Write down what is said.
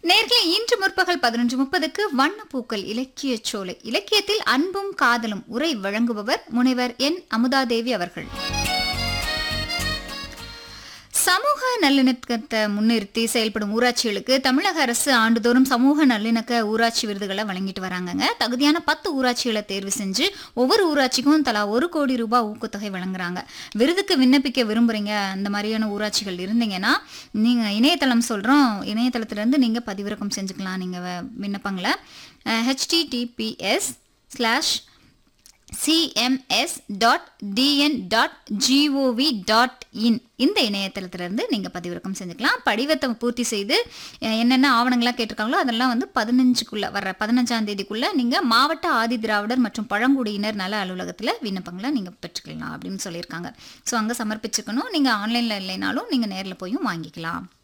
நேர்களே இன்று முற்பகல் பதினொன்று முப்பதுக்கு வண்ணப்பூக்கள் இலக்கிய சோலை இலக்கியத்தில் அன்பும் காதலும் உரை வழங்குபவர் முனைவர் என் அமுதாதேவி அவர்கள் சமூக நல்லிணக்கத்தை முன்னிறுத்தி செயல்படும் ஊராட்சிகளுக்கு தமிழக அரசு ஆண்டுதோறும் சமூக நல்லிணக்க ஊராட்சி விருதுகளை வழங்கிட்டு வராங்கங்க தகுதியான பத்து ஊராட்சிகளை தேர்வு செஞ்சு ஒவ்வொரு ஊராட்சிக்கும் தலா ஒரு கோடி ரூபாய் ஊக்கத்தொகை வழங்குறாங்க விருதுக்கு விண்ணப்பிக்க விரும்புறீங்க அந்த மாதிரியான ஊராட்சிகள் இருந்தீங்கன்னா நீங்க இணையதளம் சொல்றோம் இணையதளத்திலிருந்து நீங்க பதிவிறக்கம் செஞ்சுக்கலாம் நீங்க வ- விண்ணப்பங்களை HTTPS slash CMS dot TN dot GOV dot IN இந்த இணையதளத்திலிருந்து நீங்கள் பதிவிறக்கம் செஞ்சுக்கலாம் படிவத்தை பூர்த்தி செய்து அஹ், என்னென்ன ஆவணங்களாக கேட்டிருக்காங்களோ அதெல்லாம் வந்து பதினஞ்சுக்குள்ளே வர்ற பதினஞ்சாம் தேதிக்குள்ளே நீங்கள் மாவட்ட ஆதி திராவிடர் மற்றும் பழங்குடியினர் நல அலுவலகத்தில் விண்ணப்பங்களை நீங்கள் பெற்றுக்கலாம் அப்படின்னு சொல்லியிருக்காங்க ஸோ அங்கே சமர்ப்பிச்சுக்கணும் நீங்கள் ஆன்லைனில் இல்லைனாலும் நீங்கள் நேரில் போயும் வாங்கிக்கலாம்